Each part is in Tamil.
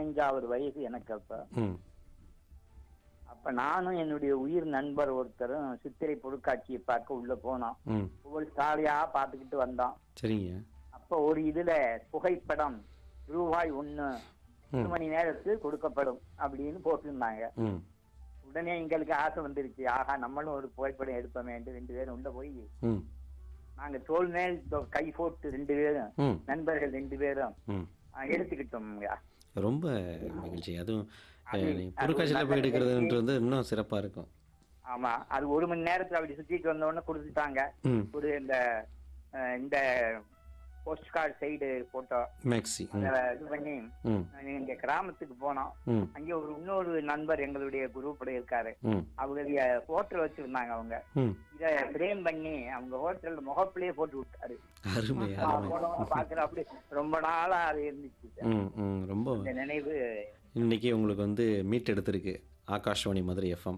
பதினஞ்சாவது வயசு எனக்கு அப்ப ம் அப்ப நானும் என்னுடைய உயிர் நண்பர் ஒருத்தரும் சித்திரை பொருட்காட்சியை பார்க்க உள்ள போனோம் ம் ஒவ்வொரு சாலையா பார்த்துக்கிட்டு வந்தோம் சரிங்க அப்ப ஒரு இதுல புகைப்படம் ரூபாய் ஒண்ணு ஒரு ம் மணி நேரத்துக்கு கொடுக்கப்படும் அப்படின்னு போட்டிருந்தாங்க ம் உடனே எங்களுக்கு ஆசை வந்துருச்சு ஆஹா நம்மளும் ஒரு புகைப்படம் எடுப்போமேன்ட்டு ரெண்டு பேரும் உள்ள போய் ம் நாங்க தோல் மேல் தோ- கை போட்டு ரெண்டு பேரும் ம் நண்பர்கள் ரெண்டு பேரும் ம் ஆ, எடுத்துக்கிட்டோம்ங்க ரொம்ப மகிழ்ச்சி அதுவும் அது- நீ அது பொருட்காட்சியில் ஒரு போய் நல்ல எடுக்கிறதுன்றது வந்து இன்னும் சிறப்பாக இருக்கும் ஆமா அது ஒரு மணி நேரத்துல அப்படி சுத்திட்டு வந்த உடனே கொடுத்துட்டாங்க ம் ஒரு இந்த அஹ், இந்த போஸ்ட் கார்டு சைடு போட்டோ மேக்ஸி ம் இது பண்ணி ம் எங்க கிராமத்துக்கு போனோம் ம் அங்கே ஒரு இன்னொரு நண்பர் எங்களுடைய குரூப்ல இருக்காரு ம் அவங்களுடைய ஹோட்டல் வச்சிருந்தாங்க அவங்க ம் இத ஃப்ரேம் பண்ணி அவங்க ஹோட்டல் முகப்பிலேயே போட்டு விட்டாரு அருமை அருமை பாக்குற அப்படி ரொம்ப நாளா அது இருந்துச்சு ம் ம் ரொம்ப இந்த நினைவு இன்னைக்கு உங்களுக்கு வந்து மீட் எடுத்திருக்கு ஆகாஷ்வாணி மதுரை எஃப்எம்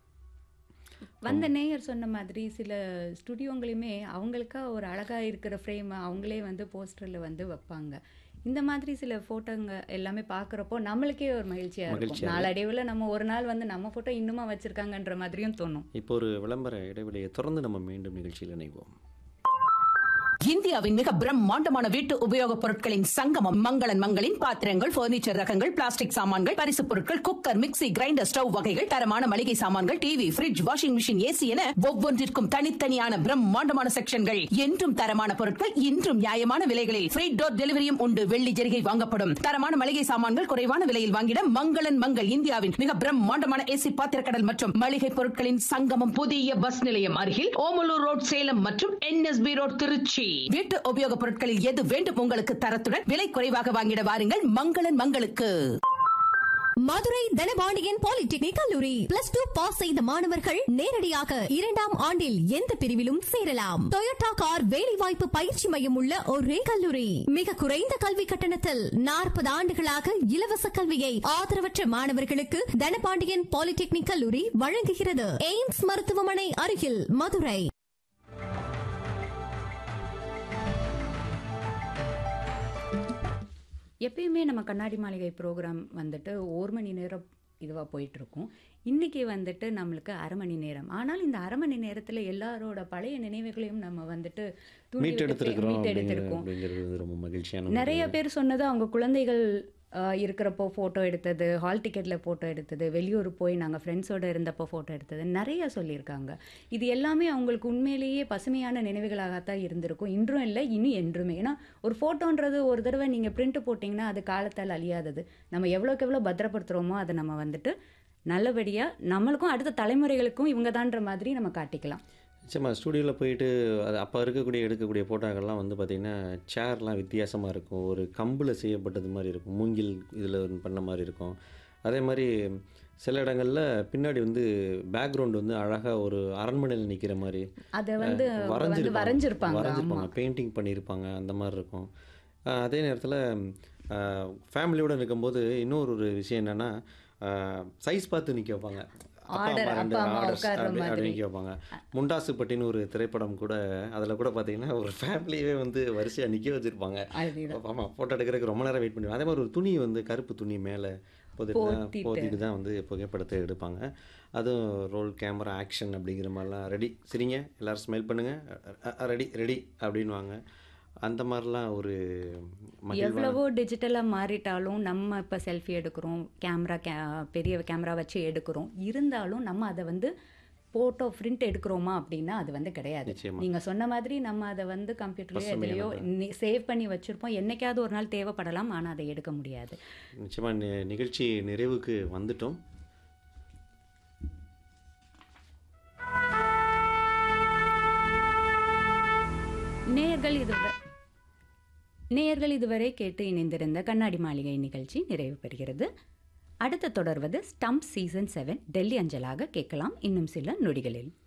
வந்த நேயர் சொன்ன மாதிரி சில ஸ்டுடியோங்களையுமே அவங்களுக்கா ஒரு அழகா இருக்கிற ஃப்ரேம் அவங்களே வந்து போஸ்டர்ல வந்து வைப்பாங்க இந்த மாதிரி சில போட்டோங்க எல்லாமே பார்க்குறப்போ நம்மளுக்கே ஒரு மகிழ்ச்சியா மகிழ்ச்சியா இருக்கும் நாளடைவில் நம்ம ஒரு நாள் வந்து நம்ம போட்டோ இன்னுமா வச்சிருக்காங்கன்ற மாதிரியும் தோணும் இப்போ ஒரு விளம்பர இடைவெளியை தொடர்ந்து நம்ம மீண்டும் நிகழ்ச்சியில் இணைவோம் இந்தியாவின் மிக பிரம்மாண்டமான வீட்டு உபயோகப் பொருட்களின் சங்கமம் மங்களன் மங்களின் பாத்திரங்கள் பர்னிச்சர் ரகங்கள் பிளாஸ்டிக் சாமான்கள் பரிசுப் பொருட்கள் குக்கர் மிக்ஸி கிரைண்டர் ஸ்டவ் வகைகள் தரமான மளிகை சாமான்கள் TV fridge washing machine AC என ஒவ்வொன்றிற்கும் தனித்தனியான பிரம்மாண்டமான செக்ஷன்கள் என்றும் தரமான பொருட்கள் இன்றும் நியாயமான விலைகளில் ஃப்ரீ டோர் டெலிவரியும் உண்டு வெள்ளி ஜெரிகை வாங்கப்படும் தரமான மளிகை சாமான்கள் குறைவான விலையில் வாங்கிட மங்களன் மங்கள் இந்தியாவின் மிக பிரம்மாண்டமான ஏசி பாத்திரக்கடல் மற்றும் மளிகை பொருட்களின் சங்கமம் புதிய பஸ் நிலையம் அருகில் ஓமலூர் ரோட் சேலம் மற்றும் என்எஸ்பி ரோட் திருச்சி வீட்டு உபயோகப் பொருட்களில் எது வேண்டும் உங்களுக்கு தரத்துடன் விலை குறைவாக வாங்கிட வாருங்கள் மங்களன் மங்களுக்கு மதுரை தனபாண்டியன் பாலிடெக்னிக் கல்லூரி பிளஸ் டூ பாஸ் செய்த மாணவர்கள் நேரடியாக இரண்டாம் ஆண்டில் எந்த பிரிவிலும் சேரலாம் டொயோட்டா கார் வேலைவாய்ப்பு பயிற்சி மையம் உள்ள ஒரே கல்லூரி மிக குறைந்த கல்வி கட்டணத்தில் நாற்பது ஆண்டுகளாக இலவச கல்வியை ஆதரவற்ற மாணவர்களுக்கு தனபாண்டியன் பாலிடெக்னிக் கல்லூரி வழங்குகிறது எய்ம்ஸ் மருத்துவமனை அருகில் மதுரை எப்பயுமே நம்ம கண்ணாடி மாளிகை ப்ரோக்ராம் வந்துட்டு ஒரு மணி நேரம் இதுவாக போயிட்டு இருக்கும் இன்னைக்கு வந்துட்டு நம்மளுக்கு அரை மணி நேரம் ஆனால் இந்த அரை மணி நேரத்தில் எல்லாரோட பழைய நினைவுகளையும் நம்ம வந்துட்டு தூண்டி மீட் விட்டு எடுத்திருக்கிறோம் மீட் அப்படிங்கிற- எடுத்திருக்கோம் அப்படிங்கிறது வந்து ரொம்ப மகிழ்ச்சியான நிறைய ஒரு- பேர் சொன்னது அவங்க குழந்தைகள் ஆஹ், இருக்கிறப்போ ஃபோட்டோ எடுத்தது ஹால் டிக்கெட்டில் ஃபோட்டோ எடுத்தது வெளியூர் போய் நாங்கள் ஃப்ரெண்ட்ஸோடு இருந்தப்போ ஃபோட்டோ எடுத்தது நிறைய சொல்லியிருக்காங்க இது எல்லாமே அவங்களுக்கு உண்மையிலேயே பசுமையான நினைவுகளாகத்தான் இருந்திருக்கும் இன்றும் இல்லை இனி என்றுமே ஏன்னா ஒரு ஃபோட்டோன்றது ஒரு தடவை நீங்கள் பிரிண்ட் போட்டிங்கன்னா அது காலத்தால் அழியாதது நம்ம எவ்வளோக்கு எவ்வளோ பத்திரப்படுத்துகிறோமோ அதை நம்ம வந்துட்டு நல்லபடியாக நம்மளுக்கும் அடுத்த தலைமுறைகளுக்கும் இவங்க தான்ற மாதிரி நம்ம காட்டிக்கலாம் நிச்சயமா ஸ்டூடியோவில் போயிட்டு அது அப்போ இருக்கக்கூடிய எடுக்கக்கூடிய ஃபோட்டோக்கள்லாம் வந்து பார்த்திங்கன்னா சேர்லாம் வித்தியாசமாக இருக்கும் ஒரு கம்பில் செய்யப்பட்டது மாதிரி இருக்கும் மூங்கில் இதில் பண்ண மாதிரி இருக்கும் அதே மாதிரி சில இடங்களில் பின்னாடி வந்து பேக்ரவுண்ட் வந்து அழகாக ஒரு அரண்மனையில் நிற்கிற மாதிரி அதை வந்து வந்து வரைஞ்சிருப்பாங்க வரைஞ்சிருப்பாங்க ஆமா. வரைஞ்சிருப்பாங்க பெயிண்டிங் பண்ணியிருப்பாங்க அந்த மாதிரி இருக்கும் அஹ் அதே நேரத்தில் ஃபேமிலியோடு இருக்கும்போது இன்னொரு ஒரு விஷயம் என்னென்னா சைஸ் பார்த்து நிற்க வைப்பாங்க அப்பா Order, அம்மா ரெண்டு அப்பா அம்மா ஆர்டர்ஸ் உட்கார்ற அப்படி அப்படி மாதிரி. நிற்க வைப்பாங்க முண்டாசுப்பட்டின்னு ஒரு திரைப்படம் கூட அதில் கூட பார்த்தீங்கன்னா ஒரு ஃபேமிலியே வந்து வரிசையாக நிற்க வச்சுருப்பாங்க அதுதான். ஆமாம் ஃபோட்டோ எடுக்கிறதுக்கு ரொம்ப நேரம் வெயிட் பண்ணுவாங்க அதே மாதிரி ஒரு துணி வந்து கருப்பு துணி மேலே போட்டுட்டு தான் போத்திட்டு. போத்திட்டு தான் வந்து புகைப்படத்தை எடுப்பாங்க அதுவும் ரோல் கேமரா ஆக்ஷன் அப்படிங்கிற மாதிரிலாம் ரெடி சரிங்க எல்லோரும் ஸ்மைல் பண்ணுங்கள் ரெடி ரெடி அப்படின்வாங்க அந்த மாதிரிலாம் ஒரு மகிழ்வான எவ்வளவோ டிஜிட்டலாக மாறிட்டாலும் நம்ம இப்போ செல்ஃபி எடுக்கிறோம் கேமரா கே பெரிய கேமரா வச்சு எடுக்கிறோம் இருந்தாலும் நம்ம அதை வந்து ஃபோட்டோ பிரிண்ட் எடுக்கிறோமா அப்படின்னா அது வந்து கிடையாது நிச்சயமா. நீங்கள் சொன்ன மாதிரி நம்ம அதை வந்து கம்ப்யூட்டர்லேயோ எதுலையோ சேவ் பண்ணி வச்சுருப்போம் என்னைக்காவது ஒரு நாள் தேவைப்படலாம் ஆனால் அதை எடுக்க முடியாது நிச்சயமாக நிகழ்ச்சி நிறைவுக்கு வந்துட்டோம் நேயர்கள் இதுவரை நேயர்கள் இதுவரை கேட்டு இணைந்திருந்த கண்ணாடி மாளிகை நிகழ்ச்சி நிறைவு பெறுகிறது அடுத்து தொடர்வது ஸ்டம்ப் சீசன் செவன் டெல்லி அஞ்சலாக கேட்கலாம் இன்னும் சில நொடிகளில்